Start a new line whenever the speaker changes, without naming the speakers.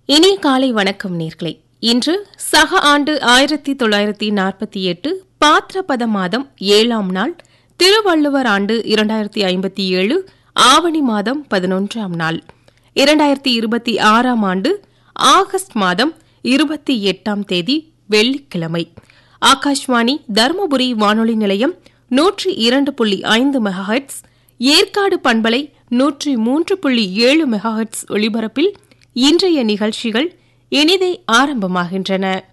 இனிய காலை வணக்கம் நேர்களே இன்று சக ஆண்டு ஆயிரத்தி தொள்ளாயிரத்தி நாற்பத்தி எட்டு பாத்திரபத மாதம் ஏழாம் நாள் திருவள்ளுவர் ஆண்டு இரண்டாயிரத்தி ஐம்பத்தி ஏழு ஆவணி மாதம் பதினொன்றாம் நாள் இரண்டாயிரத்தி இருபத்தி ஆறாம் ஆண்டு ஆகஸ்ட் மாதம் இருபத்தி எட்டாம் தேதி வெள்ளிக்கிழமை ஆகாஷ்வாணி தருமபுரி வானொலி நிலையம் நூற்றி இரண்டு புள்ளி ஐந்து மெகாஹெட்ஸ் ஏற்காடு பண்பலை நூற்றி மூன்று புள்ளி ஏழு மெகாஹெட்ஸ் ஒளிபரப்பில் இன்றைய நிகழ்ச்சிகள் இனிதே ஆரம்பமாகின்றன